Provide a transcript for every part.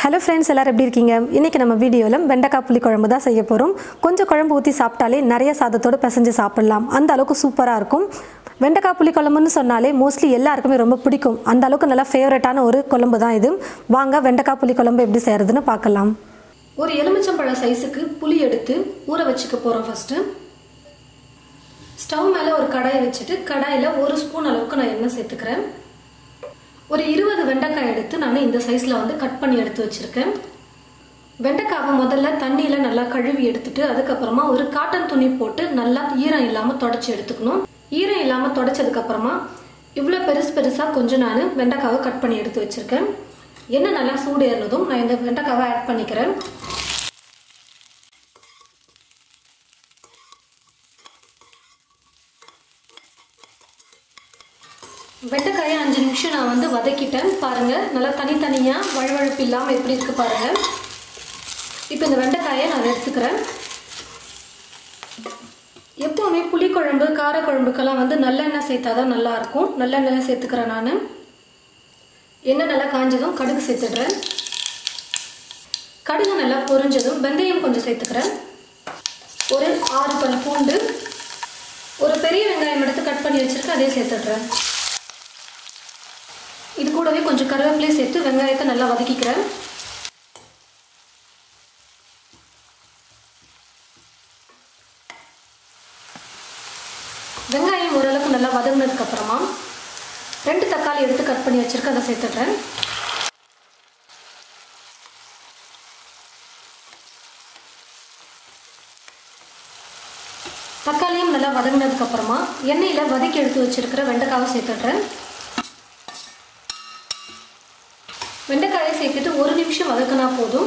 hello friends எல்லாரும் எப்படி இருக்கீங்க இன்றைக்கி நம்ம வீடியோவில் வெண்டைக்காய் புளி குழம்பு தான் செய்ய போகிறோம் கொஞ்சம் குழம்பு ஊற்றி சாப்பிட்டாலே நிறைய சாதத்தோடு பிசைஞ்சு சாப்பிடலாம் அந்த அளவுக்கு சூப்பராக இருக்கும் வெண்டைக்காய் புளி குழம்புன்னு சொன்னாலே மோஸ்ட்லி எல்லாருக்குமே ரொம்ப பிடிக்கும் அந்த அளவுக்கு நல்லா ஃபேவரட்டான ஒரு குழம்பு தான் இது வாங்க வெண்டைக்காய் புளி குழம்பு எப்படி செய்கிறதுன்னு பார்க்கலாம் ஒரு எலுமிச்சம்பழம் சைஸுக்கு புளி எடுத்து ஊற வச்சுக்க போகிறோம் ஃபஸ்ட்டு ஸ்டவ் மேலே ஒரு கடாயை வச்சுட்டு கடாயில் ஒரு ஸ்பூன் அளவுக்கு நான் எண்ணெய் சேர்த்துக்கிறேன் ஒரு இருபது வெண்டைக்காய் எடுத்து நான் இந்த சைஸில் வந்து கட் பண்ணி எடுத்து வச்சுருக்கேன் வெண்டைக்காவை முதல்ல தண்ணியில் நல்லா கழுவி எடுத்துட்டு அதுக்கப்புறமா ஒரு காட்டன் துணி போட்டு நல்லா ஈரம் இல்லாமல் தொடச்சி எடுத்துக்கணும் ஈரம் இல்லாமல் தொடச்சதுக்கப்புறமா இவ்வளோ பெருசு பெருசாக கொஞ்சம் நான் வெண்டைக்காவை கட் பண்ணி எடுத்து வச்சுருக்கேன் எண்ணெய் நல்லா சூடு ஏறினதும் நான் இந்த வெண்டைக்காவை ஆட் பண்ணிக்கிறேன் வெண்டைக்காயை அஞ்சு நிமிஷம் நான் வந்து வதக்கிட்டேன் பாருங்கள் நல்லா தனித்தனியாக வழுவழுப்பு இல்லாமல் எப்படி இருக்குது பாருங்கள் இப்போ இந்த வெண்டைக்காயை நான் எடுத்துக்கிறேன் எப்போவுமே புளிக்குழம்பு காரக்குழம்புக்கெல்லாம் வந்து நல்லெண்ணெய் சேர்த்தா தான் நல்லாயிருக்கும் நல்லெண்ணெய் சேர்த்துக்கிறேன் நான் எண்ணெய் நல்லா காஞ்சதும் கடுகு சேர்த்துடுறேன் கடுகு நல்லா பொரிஞ்சதும் வெந்தயம் கொஞ்சம் சேர்த்துக்கிறேன் ஒரு ஆறு பல் பூண்டு ஒரு பெரிய வெங்காயம் எடுத்து கட் பண்ணி வச்சுருக்கேன் அதே சேர்த்துடுறேன் இது கூடவே கொஞ்சம் கருவேப்பிலையை சேர்த்து வெங்காயத்தை நல்லா வதக்கிக்கிறேன் வெங்காயம் ஓரளவுக்கு நல்லா வதங்கினதுக்கு அப்புறமா ரெண்டு தக்காளி எடுத்து கட் பண்ணி வச்சிருக்கேன் அதை சேர்த்துடுறேன் தக்காளியும் நல்லா வதங்கினதுக்கு அப்புறமா எண்ணெயில் வதக்கி எடுத்து வச்சிருக்கிற வெண்டைக்காவை சேர்த்துடுறேன் வெண்டைக்காயை சேர்த்துட்டு ஒரு நிமிஷம் வதக்கினா போதும்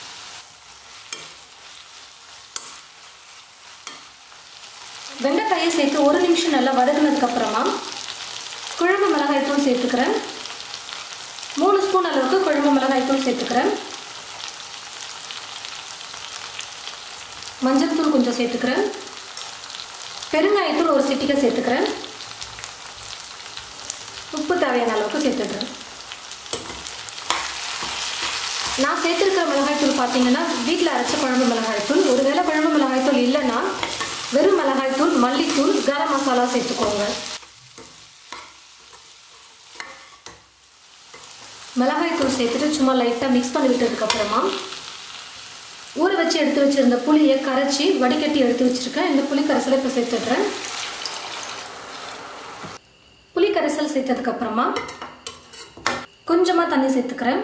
வெண்டைக்காயை சேர்த்து ஒரு நிமிஷம் நல்லா வதக்கினதுக்கு அப்புறமா குழம்பு மிளகாய் தூள் சேர்த்துக்கிறேன் மூணு ஸ்பூன் அளவுக்கு குழம்பு மிளகாய் தூள் சேர்த்துக்கிறேன் மஞ்சள் தூள் கொஞ்சம் சேர்த்துக்கிறேன் பெருங்காயத்தூள் ஒரு சிட்டிக்கை சேர்த்துக்கிறேன் உப்பு தேவையான அளவுக்கு சேர்த்துக்கிறேன் நான் சேர்த்துருக்கிற மிளகாய்த்தூள் பார்த்தீங்கன்னா வீட்டில் அரைச்ச குழம்பு மிளகாய்த்தூள் ஒருவேளை குழம்பு மிளகாய்த்தூள் இல்லைன்னா வெறும் மிளகாய்த்தூள் மல்லித்தூள் கரம் மசாலா சேர்த்துக்கோங்க மிளகாய்த்தூள் சேர்த்துட்டு சும்மா லைட்டாக மிக்ஸ் பண்ணி விட்டதுக்கப்புறமா ஊற வச்சு எடுத்து வச்சுருந்த புளியை கரைச்சி வடிகட்டி எடுத்து வச்சுருக்கேன் இந்த புளி கரைசலை இப்போ சேர்த்துடுறேன் புளி கரைசல் சேர்த்ததுக்கப்புறமா கொஞ்சமாக தண்ணி சேர்த்துக்கிறேன்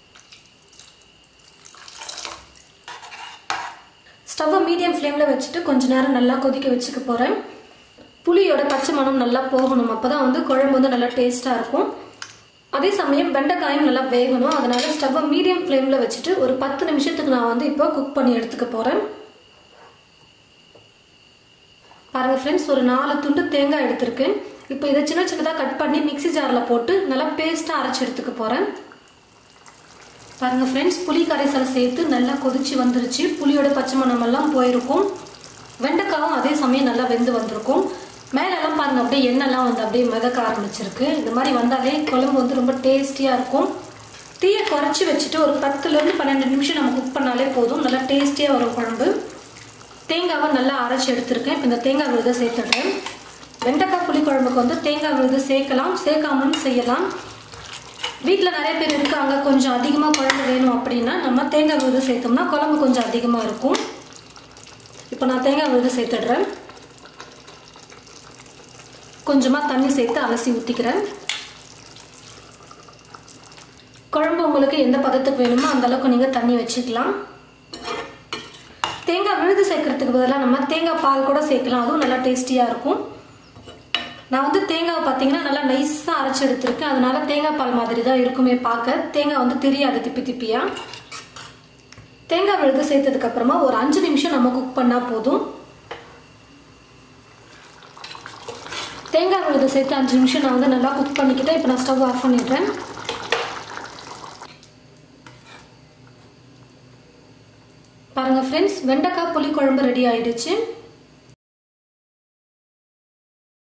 ஸ்டவ்வை மீடியம் ஃப்ளேமில் வச்சுட்டு கொஞ்ச நேரம் நல்லா கொதிக்க வச்சுக்க போகிறேன் புளியோட பச்சை மணம் நல்லா போகணும் அப்போ தான் வந்து குழம்பு வந்து நல்லா டேஸ்ட்டாக இருக்கும் அதே சமயம் வெண்டைக்காயும் நல்லா வேகணும் அதனால ஸ்டவ்வை மீடியம் ஃப்ளேமில் வச்சுட்டு ஒரு பத்து நிமிஷத்துக்கு நான் வந்து இப்போ குக் பண்ணி எடுத்துக்க போகிறேன் பாருங்கள் ஃப்ரெண்ட்ஸ் ஒரு நாலு துண்டு தேங்காய் எடுத்திருக்கேன் இப்போ இதை சின்ன சின்னதாக கட் பண்ணி மிக்சி ஜாரில் போட்டு நல்லா பேஸ்ட்டாக அரைச்சி எடுத்துக்க போகிறேன் பாருங்கள் ஃப்ரெண்ட்ஸ் புளி கரைசல் சேர்த்து நல்லா கொதிச்சு வந்துருச்சு புளியோட பச்சை மணமெல்லாம் போயிருக்கும் வெண்டைக்காவும் அதே சமயம் நல்லா வெந்து வந்திருக்கும் மேலெல்லாம் பாருங்கள் அப்படியே எண்ணெய்லாம் வந்து அப்படியே மிதக்க ஆரம்பிச்சிருக்கு இந்த மாதிரி வந்தாலே குழம்பு வந்து ரொம்ப டேஸ்டியாக இருக்கும் தீயை குறைச்சி வச்சுட்டு ஒரு பத்துலேருந்து பன்னெண்டு நிமிஷம் நம்ம குக் பண்ணாலே போதும் நல்லா டேஸ்டியாக வரும் குழம்பு தேங்காவை நல்லா அரைச்சி எடுத்திருக்கேன் இப்போ இந்த தேங்காய் விழுதை சேர்த்துடுறேன் வெண்டைக்காய் புளி குழம்புக்கு வந்து தேங்காய் விழுது சேர்க்கலாம் சேர்க்காமலும் செய்யலாம் வீட்டில் நிறைய பேர் இருக்காங்க கொஞ்சம் அதிகமாக குழம்பு வேணும் அப்படின்னா நம்ம தேங்காய் விழுது சேர்த்தோம்னா குழம்பு கொஞ்சம் அதிகமாக இருக்கும் இப்போ நான் தேங்காய் விழுது சேர்த்துடுறேன் கொஞ்சமாக தண்ணி சேர்த்து அலசி ஊற்றிக்கிறேன் குழம்பு உங்களுக்கு எந்த பதத்துக்கு வேணுமோ அந்த அளவுக்கு நீங்கள் தண்ணி வச்சுக்கலாம் தேங்காய் விழுது சேர்க்கறதுக்கு பதிலாக நம்ம தேங்காய் பால் கூட சேர்க்கலாம் அதுவும் நல்லா டேஸ்டியாக இருக்கும் நான் வந்து தேங்காய் பார்த்தீங்கன்னா நல்லா நைஸாக அரைச்சி எடுத்திருக்கேன் அதனால தேங்காய் பால் மாதிரி தான் இருக்குமே பார்க்க தேங்காய் வந்து தெரியாது திப்பி திப்பியாக தேங்காய் விழுது சேர்த்ததுக்கப்புறமா ஒரு அஞ்சு நிமிஷம் நம்ம குக் பண்ணால் போதும் தேங்காய் விழுது சேர்த்து அஞ்சு நிமிஷம் நான் வந்து நல்லா குக் பண்ணிக்கிட்டேன் இப்போ நான் ஸ்டவ் ஆஃப் பண்ணிடுறேன் பாருங்கள் ஃப்ரெண்ட்ஸ் வெண்டைக்காய் புளி குழம்பு ரெடி ஆயிடுச்சு